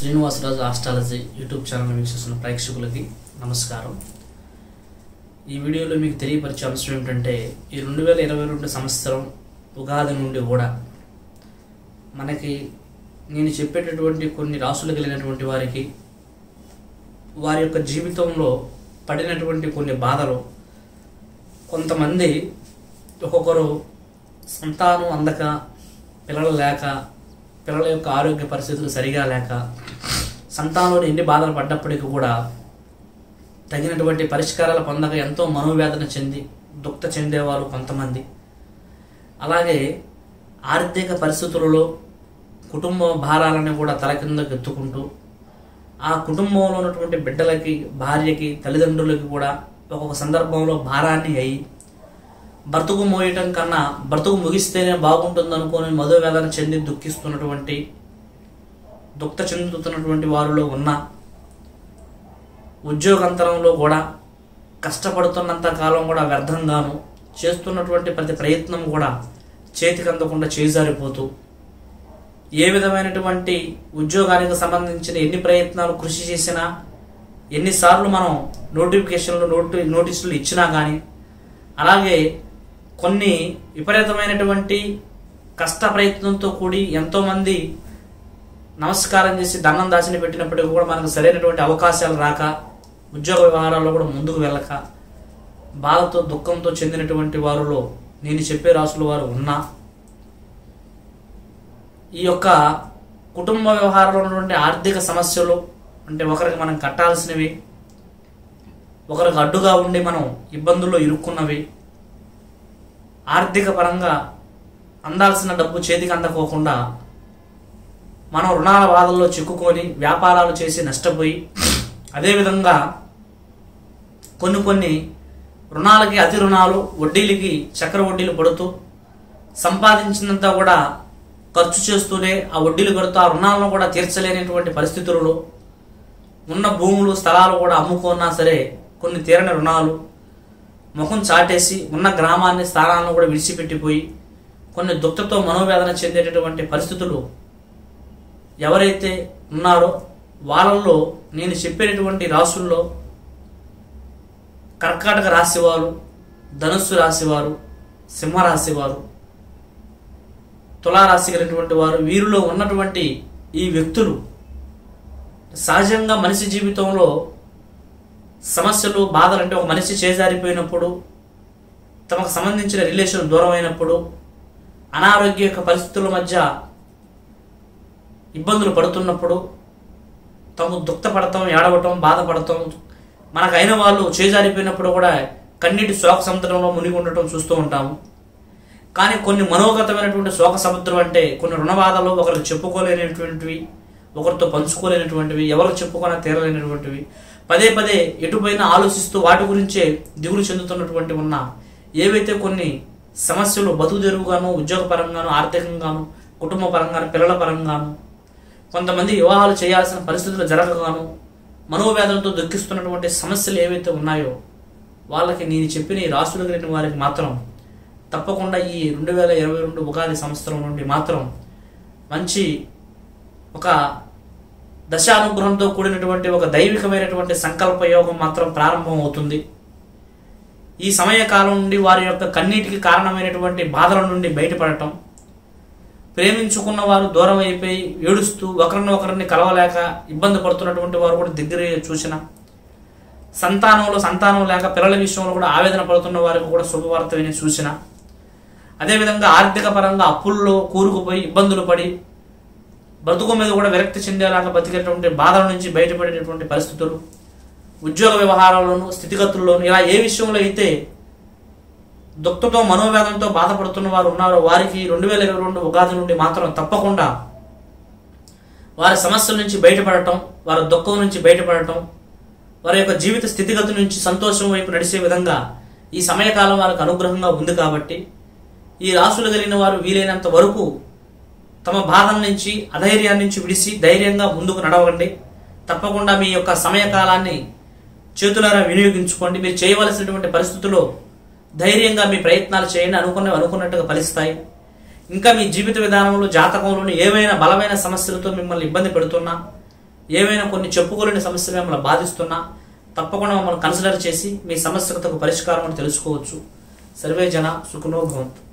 Srinivasaraju astrology YouTube channel వీక్షిస్తున్న ప్రేక్షకులకి నమస్కారం ఈ వీడియోలో మీకు తెలియపరిచే అంశం ఏమిటంటే ఈ రెండు వేల ఇరవై రెండు సంవత్సరం ఉగాది నుండి కూడా మనకి నేను చెప్పేటటువంటి కొన్ని రాసులు కలిగినటువంటి వారికి వారి యొక్క జీవితంలో పడినటువంటి కొన్ని బాధలు కొంతమంది ఒక్కొక్కరు సంతానం అందక పిల్లలు లేక పిల్లల యొక్క ఆరోగ్య పరిస్థితులు సరిగా లేక సంతానంలో ఎన్ని బాధలు పడ్డప్పటికీ కూడా తగినటువంటి పరిష్కారాలు పొందక ఎంతో మనోవేదన చెంది దుఃఖ చెందేవారు కొంతమంది అలాగే ఆర్థిక పరిస్థితులలో కుటుంబ భారాలను కూడా తల కిందకు ఎత్తుకుంటూ ఆ కుటుంబంలో ఉన్నటువంటి బిడ్డలకి భార్యకి తల్లిదండ్రులకి కూడా ఒక్కొక్క సందర్భంలో భారాన్ని అయి బ్రతుకు మోయటం కన్నా బ్రతుకు ముగిస్తేనే బాగుంటుంది అనుకొని మధువేదన చెంది దుఃఖిస్తున్నటువంటి దుఃఖ చెందుతున్నటువంటి వారిలో ఉన్న ఉద్యోగాంతరంలో కూడా కష్టపడుతున్నంత కాలం కూడా వ్యర్థంగాను చేస్తున్నటువంటి ప్రతి ప్రయత్నం కూడా చేతికి అందకుండా చేజారిపోతూ ఏ విధమైనటువంటి ఉద్యోగానికి సంబంధించిన ఎన్ని ప్రయత్నాలు కృషి చేసినా ఎన్నిసార్లు మనం నోటిఫికేషన్లు నోటి నోటీసులు ఇచ్చినా కానీ అలాగే కొన్ని విపరీతమైనటువంటి కష్ట ప్రయత్నంతో కూడి ఎంతోమంది నమస్కారం చేసి దండం దాచిని పెట్టినప్పటికీ కూడా మనకు సరైనటువంటి అవకాశాలు రాక ఉద్యోగ వ్యవహారాల్లో కూడా ముందుకు వెళ్ళక బాధతో దుఃఖంతో చెందినటువంటి వారిలో నేను చెప్పే రాసుల వారు ఉన్నా ఈ యొక్క కుటుంబ వ్యవహారంలో ఉన్నటువంటి ఆర్థిక సమస్యలు అంటే ఒకరికి మనం కట్టాల్సినవి ఒకరికి అడ్డుగా ఉండి మనం ఇబ్బందుల్లో ఇరుక్కున్నవి ఆర్థిక పరంగా అందాల్సిన డబ్బు చేతికి అందకోకుండా మనం రుణాల బాధల్లో చిక్కుకొని వ్యాపారాలు చేసి నష్టపోయి అదేవిధంగా కొన్ని కొన్ని రుణాలకి అతి రుణాలు వడ్డీలకి చక్ర వడ్డీలు పడుతూ సంపాదించినంత కూడా ఖర్చు చేస్తూనే ఆ వడ్డీలు కడుతూ ఆ రుణాలను కూడా తీర్చలేనటువంటి పరిస్థితులలో ఉన్న భూములు స్థలాలు కూడా అమ్ముకున్నా సరే కొన్ని తీరని రుణాలు ముఖం చాటేసి ఉన్న గ్రామాన్ని స్థానాలను కూడా విడిచిపెట్టిపోయి కొన్ని దుఃఖతో మనోవేదన చెందేటటువంటి పరిస్థితులు ఎవరైతే ఉన్నారో వాళ్ళల్లో నేను చెప్పేటటువంటి రాసుల్లో కర్కాటక రాశివారు ధనుస్సు రాశివారు సింహరాశివారు తులారాశి కలిగినటువంటి వారు వీరిలో ఉన్నటువంటి ఈ వ్యక్తులు సహజంగా మనిషి జీవితంలో సమస్యలు బాధలు అంటే ఒక మనిషి చేజారిపోయినప్పుడు తమకు సంబంధించిన రిలేషన్ దూరం అయినప్పుడు అనారోగ్య యొక్క పరిస్థితుల మధ్య ఇబ్బందులు పడుతున్నప్పుడు తాము దుఃఖపడతాం ఏడవటం బాధపడతాం మనకు అయిన వాళ్ళు చేజారిపోయినప్పుడు కూడా కన్నీటి శోక సముద్రంలో మునిగి ఉండటం చూస్తూ ఉంటాము కానీ కొన్ని మనోగతమైనటువంటి శోక సముద్రం అంటే కొన్ని రుణబాధలు ఒకరికి చెప్పుకోలేనటువంటివి ఒకరితో పంచుకోలేనటువంటివి ఎవరికి చెప్పుకొని తీరలేనటువంటివి పదే పదే ఎటుపైన ఆలోచిస్తూ వాటి గురించే దిగులు చెందుతున్నటువంటి ఉన్న ఏవైతే కొన్ని సమస్యలు బతుకు తెరువుగాను ఉద్యోగపరంగాను ఆర్థికంగాను కుటుంబ పరంగాను పిల్లల పరంగాను కొంతమంది వివాహాలు చేయాల్సిన పరిస్థితులు జరగగాను మనోవేదనతో దుఃఖిస్తున్నటువంటి సమస్యలు ఏవైతే ఉన్నాయో వాళ్ళకి నేను చెప్పిన ఈ రాసులు కలిగిన వారికి మాత్రం తప్పకుండా ఈ రెండు వేల ఇరవై రెండు ఉగాది సంవత్సరం నుండి మాత్రం మంచి ఒక దశానుగ్రహంతో కూడినటువంటి ఒక దైవికమైనటువంటి సంకల్ప యోగం మాత్రం ప్రారంభం అవుతుంది ఈ సమయకాలం నుండి వారి యొక్క కన్నీటికి కారణమైనటువంటి బాధల నుండి బయటపడటం ప్రేమించుకున్న వారు దూరం అయిపోయి ఏడుస్తూ ఒకరిని ఒకరిని కలవలేక ఇబ్బంది పడుతున్నటువంటి వారు కూడా దగ్గర చూసిన సంతానంలో సంతానం లేక పిల్లల విషయంలో కూడా ఆవేదన పడుతున్న వారికి కూడా శుభవార్త విని చూసిన అదేవిధంగా ఆర్థిక పరంగా అప్పుల్లో కూరుకుపోయి ఇబ్బందులు పడి బ్రతుకు మీద కూడా విరక్తి చెందేలాగా బతికేటువంటి బాధల నుంచి బయటపడేటటువంటి పరిస్థితులు ఉద్యోగ వ్యవహారాల్లోనూ స్థితిగతుల్లోనూ ఇలా ఏ విషయంలో అయితే దుఃఖతో మనోవేదంతో బాధపడుతున్న వారు ఉన్నారో వారికి రెండు వేల ఇరవై రెండు ఉగాది నుండి మాత్రం తప్పకుండా వారి సమస్యల నుంచి బయటపడటం వారి దుఃఖం నుంచి బయటపడటం వారి యొక్క జీవిత స్థితిగతి నుంచి సంతోషం వైపు నడిచే విధంగా ఈ సమయకాలం వారికి అనుగ్రహంగా ఉంది కాబట్టి ఈ రాసులు కలిగిన వారు వీలైనంత వరకు తమ బాధల నుంచి అధైర్యాన్ని నుంచి విడిచి ధైర్యంగా ముందుకు నడవండి తప్పకుండా మీ యొక్క సమయకాలాన్ని చేతులారా వినియోగించుకోండి మీరు చేయవలసినటువంటి పరిస్థితుల్లో ధైర్యంగా మీ ప్రయత్నాలు చేయండి అనుకున్న అనుకున్నట్టుగా ఫలిస్తాయి ఇంకా మీ జీవిత విధానంలో జాతకంలోని ఏవైనా బలమైన సమస్యలతో మిమ్మల్ని ఇబ్బంది పెడుతున్నా ఏవైనా కొన్ని చెప్పుకోలేని సమస్యలు మిమ్మల్ని బాధిస్తున్నా తప్పకుండా మమ్మల్ని కన్సిడర్ చేసి మీ సమస్యకు తగు పరిష్కారం అని తెలుసుకోవచ్చు సర్వే జన సుఖనో భవంతు